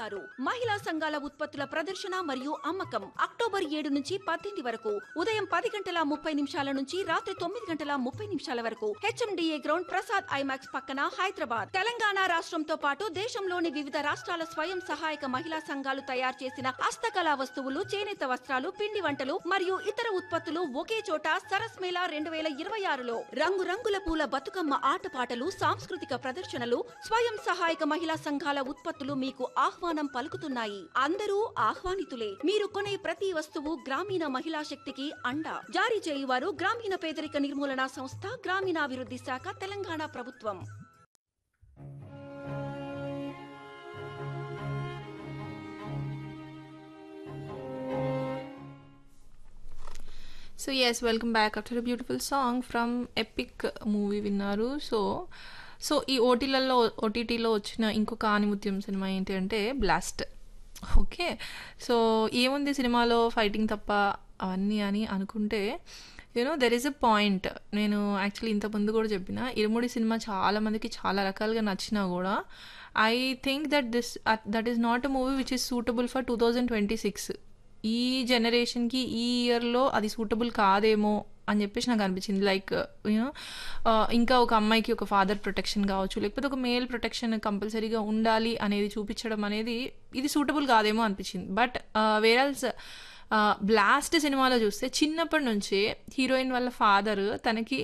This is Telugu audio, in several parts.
ఆరు మహిళా సంఘాల ఉత్పత్తుల ప్రదర్శన మరియు అమ్మకం అక్టోబర్ ఏడు నుంచి పద్దెనిమిది వరకు ఉదయం పది గంటల ముప్పై నిమిషాల నుంచి రాత్రి తొమ్మిది గంటల ముప్పై నిమిషాల వరకు హెచ్ఎండిఏ గ్రౌండ్ ప్రసాద్ ఐమాక్స్ పక్కన హైదరాబాద్ తెలంగాణ రాష్ట్రంతో పాటు దేశంలోని వివిధ రాష్ట్రాల స్వయం సహాయక మహిళా సంఘాలు తయారు చేసిన హస్తకళా వస్తువులు చేనేత వస్త్రాలు పిండి వంటలు మరియు ఇతర ఉత్పత్తులు ఒకే చోట సరస్ మేళా రెండు వేల ఇరవై ఆరులో రంగురంగుల పూల బతుకమ్మ ఆటపాటలు సాంస్కృతిక ప్రదర్శనలు స్వయం సహాయక మహిళా సంఘాల ఉత్పత్తులు మీకు ఆహ్వానం పలుకుతున్నాయి అందరూ ఆహ్వానితులే మీరు కొనే ప్రతి వస్తువు గ్రామీణ మహిళా శక్తికి అండ జారీ చేయువారు గ్రామీణ పేదరిక నిర్మూలన సంస్థ గ్రామీణాభివృద్ధి శాఖ తెలంగాణ ప్రభుత్వం so yes welcome back after a beautiful song from epic movie విన్నారు సో సో ఈ ఓటీలలో ఓటీటీలో వచ్చిన ఇంకొక ఆనిముత్యం సినిమా ఏంటి అంటే బ్లాస్ట్ ఓకే సో ఏముంది సినిమాలో ఫైటింగ్ తప్ప అవన్నీ అని అనుకుంటే you know there is a point నేను యాక్చువల్లీ ఇంత ముందు కూడా చెప్పిన ఇరుముడి సినిమా చాలా మందికి చాలా రకాలుగా నచ్చినా కూడా I think that this that is not a movie which is suitable for two thousand twenty six ఈ జనరేషన్కి ఈ ఇయర్లో అది సూటబుల్ కాదేమో అని చెప్పేసి నాకు అనిపించింది లైక్ యూనో ఇంకా ఒక అమ్మాయికి ఒక ఫాదర్ ప్రొటెక్షన్ కావచ్చు లేకపోతే ఒక మేల్ ప్రొటెక్షన్ కంపల్సరీగా ఉండాలి అనేది చూపించడం అనేది ఇది సూటబుల్ కాదేమో అనిపించింది బట్ వేరల్స్ బ్లాస్ట్ సినిమాలో చూస్తే చిన్నప్పటి నుంచే హీరోయిన్ వాళ్ళ ఫాదర్ తనకి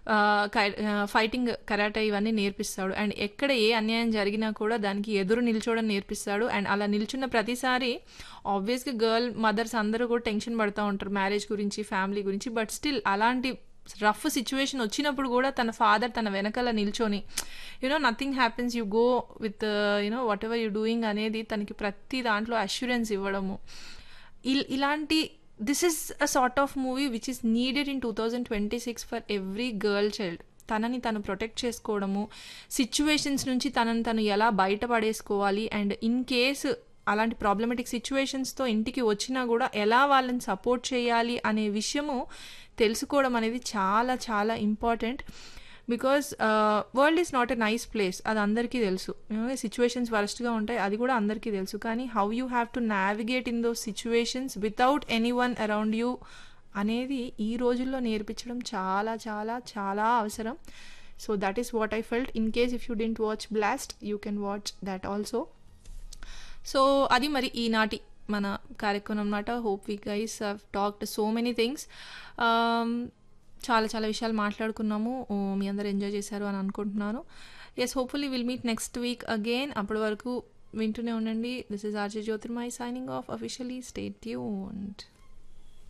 ఫైటింగ్ కరాటే ఇవన్నీ నేర్పిస్తాడు అండ్ ఎక్కడ ఏ అన్యాయం జరిగినా కూడా దానికి ఎదురు నిల్చోవడం నేర్పిస్తాడు అండ్ అలా నిల్చున్న ప్రతిసారి ఆబ్వియస్గా గర్ల్ మదర్స్ అందరూ కూడా టెన్షన్ పడుతూ ఉంటారు మ్యారేజ్ గురించి ఫ్యామిలీ గురించి బట్ స్టిల్ అలాంటి రఫ్ సిచ్యువేషన్ వచ్చినప్పుడు కూడా తన ఫాదర్ తన వెనకాల నిల్చొని you know nothing happens you go with you know whatever you doing అనేది తనకి ప్రతి దాంట్లో అష్యూరెన్స్ ఇవ్వడము ఇలాంటి this is a sort of movie which is needed in two thousand twenty six for every girl child తనని తను ప్రొటెక్ట్ చేసుకోవడము సిచ్యువేషన్స్ నుంచి తనని తను ఎలా బయటపడేసుకోవాలి అండ్ ఇన్ కేసు అలాంటి ప్రాబ్లమెటిక్ సిచ్యువేషన్స్తో ఇంటికి వచ్చినా కూడా ఎలా వాళ్ళని సపోర్ట్ చేయాలి అనే విషయము తెలుసుకోవడం అనేది చాలా చాలా important because world is not a nice place అది అందరికీ తెలుసు సిచ్యువేషన్స్ వరస్ట్గా ఉంటాయి అది కూడా అందరికీ తెలుసు కానీ how you have to navigate in those situations without any one around you అనేది ఈ రోజుల్లో నేర్పించడం చాలా చాలా చాలా అవసరం so that is what I felt in case if you don't watch Blast you can watch that also so అది మరి ఈనాటి మన కార్యక్రమం అనమాట hope we guys have talked so many things చాలా చాలా విషయాలు మాట్లాడుకున్నాము మీ అందరు ఎంజాయ్ చేశారు అని అనుకుంటున్నాను yes hopefully will meet next week again అప్పటి వరకు వింటూనే ఉండండి this is RJ Jyothirmayi signing off officially stay tuned